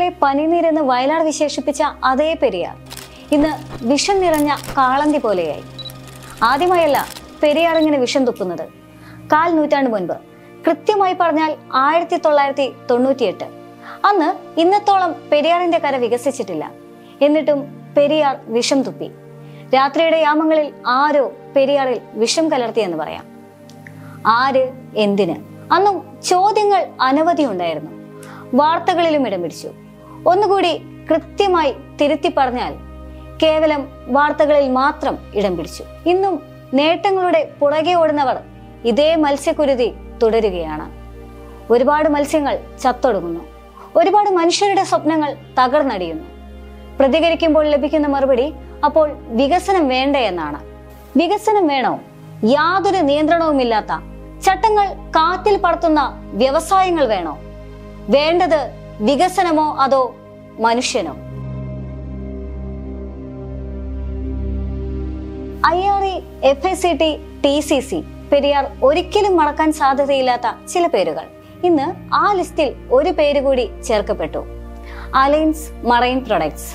പെരിയാറിലെ പനിനീരെന്ന് വയലാർ വിശേഷിപ്പിച്ച അതേ പെരിയാർ ഇന്ന് വിഷം നിറഞ്ഞ കാളന്തി പോലെയായി ആദ്യമായല്ല പെരിയാർ ഇങ്ങനെ വിഷം തുപ്പുന്നത് കാൽ നൂറ്റാണ്ട് മുൻപ് കൃത്യമായി പറഞ്ഞാൽ ആയിരത്തി തൊള്ളായിരത്തി തൊണ്ണൂറ്റിയെട്ട് അന്ന് ഇന്നത്തോളം പെരിയാറിന്റെ കര വികസിച്ചിട്ടില്ല എന്നിട്ടും പെരിയാർ വിഷം തുപ്പി രാത്രിയുടെ യാമങ്ങളിൽ ആരോ പെരിയാറിൽ വിഷം കലർത്തിയെന്ന് പറയാം ആര് എന്തിന് അന്നും ചോദ്യങ്ങൾ അനവധി ഉണ്ടായിരുന്നു വാർത്തകളിലും ഇടം പിടിച്ചു ഒന്നുകൂടി കൃത്യമായി തിരുത്തി പറഞ്ഞാൽ കേവലം വാർത്തകളിൽ മാത്രം ഇടം പിടിച്ചു ഇന്നും നേട്ടങ്ങളുടെ പുറകെ ഓടുന്നവർ ഇതേ മത്സ്യക്കുരുതി തുടരുകയാണ് ഒരുപാട് മത്സ്യങ്ങൾ ചത്തൊടുങ്ങുന്നു ഒരുപാട് മനുഷ്യരുടെ സ്വപ്നങ്ങൾ തകർന്നടിയുന്നു പ്രതികരിക്കുമ്പോൾ ലഭിക്കുന്ന മറുപടി അപ്പോൾ വികസനം വേണ്ട എന്നാണ് വികസനം വേണോ യാതൊരു നിയന്ത്രണവുമില്ലാത്ത ചട്ടങ്ങൾ കാറ്റിൽ പറത്തുന്ന വ്യവസായങ്ങൾ വേണോ വേണ്ടത് വികസനമോ അതോ മനുഷ്യനോ I R E F S C T T C C Periyar ഒരിക്കലും മറക്കാൻ സാധ്യതയില്ലാത്ത ചില പേരുകൾ ഇന്ന് ആ ലിസ്റ്റിൽ ഒരു പേര് കൂടി ചേർക്കപ്പെട്ടു അലയൻസ് മറൈൻ പ്രൊഡക്ട്സ്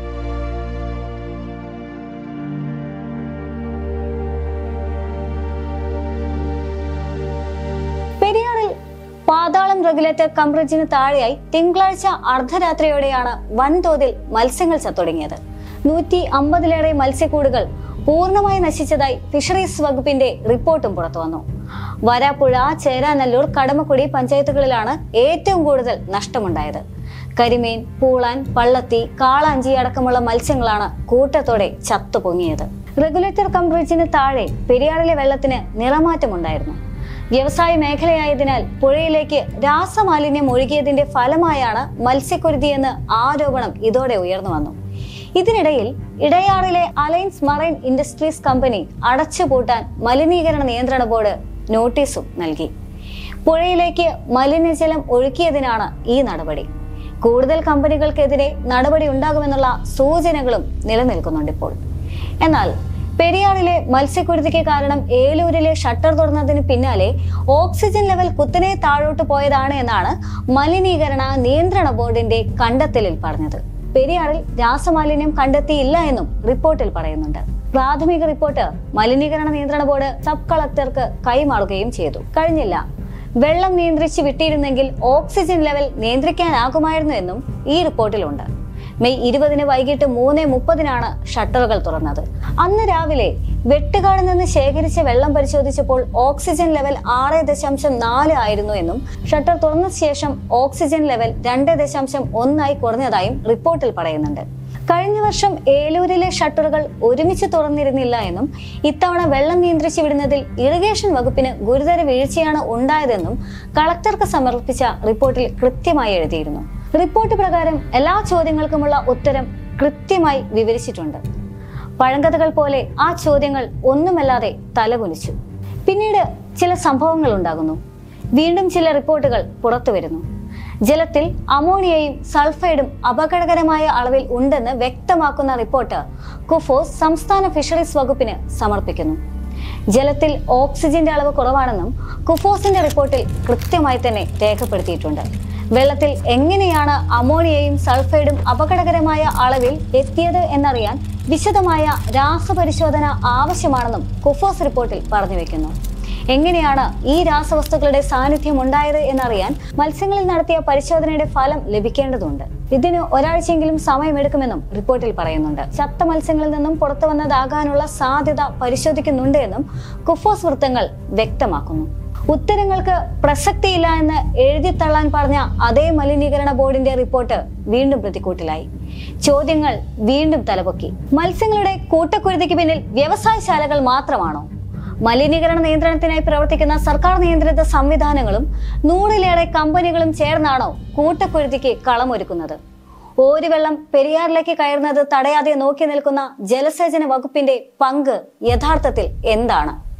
പെരിയാറിൽ പാതാളം റെഗുലേറ്റർ കംബ്രിഡ്ജിന് താഴെയായി തിങ്കളാഴ്ച അർദ്ധരാത്രിയോടെയാണ് വൻതോതിൽ മത്സ്യങ്ങൾ ചത്തൊടുങ്ങിയത് നൂറ്റി അമ്പതിലേറെ മത്സ്യക്കൂടുകൾ പൂർണ്ണമായി നശിച്ചതായി ഫിഷറീസ് വകുപ്പിന്റെ റിപ്പോർട്ടും പുറത്തുവന്നു വരാപ്പുഴ ചേരാനല്ലൂർ കടമക്കുടി പഞ്ചായത്തുകളിലാണ് ഏറ്റവും കൂടുതൽ നഷ്ടമുണ്ടായത് കരിമീൻ പൂളാൻ പള്ളത്തി കാളാഞ്ചി അടക്കമുള്ള മത്സ്യങ്ങളാണ് കൂട്ടത്തോടെ ചത്തുപൊങ്ങിയത് റെഗുലേറ്റർ കം ബ്രിഡ്ജിന് താഴെ പെരിയാറിലെ വെള്ളത്തിന് നിറമാറ്റമുണ്ടായിരുന്നു വ്യവസായ മേഖലയായതിനാൽ പുഴയിലേക്ക് രാസമാലിന്യം ഒഴുകിയതിന്റെ ഫലമായാണ് മത്സ്യക്കുരുതിയെന്ന് ആരോപണം ഇതോടെ ഉയർന്നു വന്നു ഇതിനിടയിൽ ഇടയാറിലെ അലയൻസ് മറൈൻ ഇൻഡസ്ട്രീസ് കമ്പനി അടച്ചുപൂട്ടാൻ മലിനീകരണ നിയന്ത്രണ ബോർഡ് നോട്ടീസും നൽകി പുഴയിലേക്ക് മലിനജലം ഒഴുക്കിയതിനാണ് ഈ നടപടി കൂടുതൽ കമ്പനികൾക്കെതിരെ നടപടി ഉണ്ടാകുമെന്നുള്ള സൂചനകളും നിലനിൽക്കുന്നുണ്ട് ഇപ്പോൾ എന്നാൽ പെരിയാറിലെ മത്സ്യക്കുരുതിക്ക് കാരണം ഏലൂരിലെ ഷട്ടർ തുറന്നതിന് പിന്നാലെ ഓക്സിജൻ ലെവൽ കുത്തനെ താഴോട്ട് പോയതാണ് എന്നാണ് മലിനീകരണ നിയന്ത്രണ ബോർഡിന്റെ കണ്ടെത്തലിൽ പറഞ്ഞത് പെരിയാറിൽ രാസമാലിന്യം കണ്ടെത്തിയില്ല എന്നും റിപ്പോർട്ടിൽ പറയുന്നുണ്ട് പ്രാഥമിക റിപ്പോർട്ട് മലിനീകരണ നിയന്ത്രണ ബോർഡ് സബ് കളക്ടർക്ക് കൈമാറുകയും ചെയ്തു കഴിഞ്ഞില്ല വെള്ളം നിയന്ത്രിച്ച് വിട്ടിരുന്നെങ്കിൽ ഓക്സിജൻ ലെവൽ നിയന്ത്രിക്കാനാകുമായിരുന്നു എന്നും ഈ റിപ്പോർട്ടിലുണ്ട് മെയ് ഇരുപതിന് വൈകിട്ട് മൂന്ന് മുപ്പതിനാണ് ഷട്ടറുകൾ തുറന്നത് അന്ന് രാവിലെ വെട്ടുകാട് നിന്ന് ശേഖരിച്ച വെള്ളം പരിശോധിച്ചപ്പോൾ ഓക്സിജൻ ലെവൽ ആറ് ദശാംശം നാല് ആയിരുന്നു എന്നും ഷട്ടർ തുറന്ന ശേഷം ഓക്സിജൻ ലെവൽ രണ്ട് ദശാംശം ഒന്നായി കുറഞ്ഞതായും റിപ്പോർട്ടിൽ പറയുന്നുണ്ട് കഴിഞ്ഞ വർഷം ഏലൂരിലെ ഷട്ടറുകൾ ഒരുമിച്ച് തുറന്നിരുന്നില്ല എന്നും ഇത്തവണ വെള്ളം നിയന്ത്രിച്ചു വിടുന്നതിൽ ഇറിഗേഷൻ വകുപ്പിന് ഗുരുതര വീഴ്ചയാണ് ഉണ്ടായതെന്നും കളക്ടർക്ക് സമർപ്പിച്ച റിപ്പോർട്ടിൽ കൃത്യമായി എഴുതിയിരുന്നു റിപ്പോർട്ട് പ്രകാരം എല്ലാ ചോദ്യങ്ങൾക്കുമുള്ള ഉത്തരം കൃത്യമായി വിവരിച്ചിട്ടുണ്ട് പഴങ്കഥകൾ പോലെ ആ ചോദ്യങ്ങൾ ഒന്നുമല്ലാതെ തലകുനിച്ചു പിന്നീട് ചില സംഭവങ്ങൾ ഉണ്ടാകുന്നു വീണ്ടും ചില റിപ്പോർട്ടുകൾ പുറത്തു വരുന്നു ജലത്തിൽ അമോണിയയും സൾഫൈഡും അപകടകരമായ അളവിൽ ഉണ്ടെന്ന് വ്യക്തമാക്കുന്ന റിപ്പോർട്ട് കുഫോസ് സംസ്ഥാന ഫിഷറീസ് വകുപ്പിന് സമർപ്പിക്കുന്നു ജലത്തിൽ ഓക്സിജന്റെ അളവ് കുറവാണെന്നും കുഫോസിന്റെ റിപ്പോർട്ടിൽ കൃത്യമായി തന്നെ രേഖപ്പെടുത്തിയിട്ടുണ്ട് വെള്ളത്തിൽ എങ്ങനെയാണ് അമോണിയയും സൾഫൈഡും അപകടകരമായ അളവിൽ എത്തിയത് എന്നറിയാൻ വിശദമായ രാസപരിശോധന ആവശ്യമാണെന്നും കുഫോസ് റിപ്പോർട്ടിൽ പറഞ്ഞു വെക്കുന്നു എങ്ങനെയാണ് ഈ രാസവസ്തുക്കളുടെ സാന്നിധ്യം ഉണ്ടായത് എന്നറിയാൻ മത്സ്യങ്ങളിൽ നടത്തിയ പരിശോധനയുടെ ഫലം ലഭിക്കേണ്ടതുണ്ട് ഇതിന് ഒരാഴ്ചയെങ്കിലും സമയമെടുക്കുമെന്നും റിപ്പോർട്ടിൽ പറയുന്നുണ്ട് ചത്ത മത്സ്യങ്ങളിൽ നിന്നും പുറത്തു വന്നതാകാനുള്ള സാധ്യത പരിശോധിക്കുന്നുണ്ട് എന്നും കുഫോസ് വൃത്തങ്ങൾ വ്യക്തമാക്കുന്നു ഉത്തരങ്ങൾക്ക് പ്രസക്തിയില്ല എന്ന് എഴുതിത്തള്ളാൻ പറഞ്ഞ അതേ മലിനീകരണ ബോർഡിന്റെ റിപ്പോർട്ട് വീണ്ടും പ്രതിക്കൂട്ടിലായി ചോദ്യങ്ങൾ വീണ്ടും തലപൊക്കി മത്സ്യങ്ങളുടെ കൂട്ടക്കുരുതിക്ക് പിന്നിൽ വ്യവസായശാലകൾ മാത്രമാണോ മലിനീകരണ നിയന്ത്രണത്തിനായി പ്രവർത്തിക്കുന്ന സർക്കാർ നിയന്ത്രിത സംവിധാനങ്ങളും നൂറിലേറെ കമ്പനികളും ചേർന്നാണോ കൂട്ടക്കുരുതിക്ക് കളമൊരുക്കുന്നത് ഓരുവെള്ളം പെരിയാറിലേക്ക് കയറുന്നത് തടയാതെ നോക്കി നിൽക്കുന്ന ജലസേചന വകുപ്പിന്റെ പങ്ക് യഥാർത്ഥത്തിൽ എന്താണ്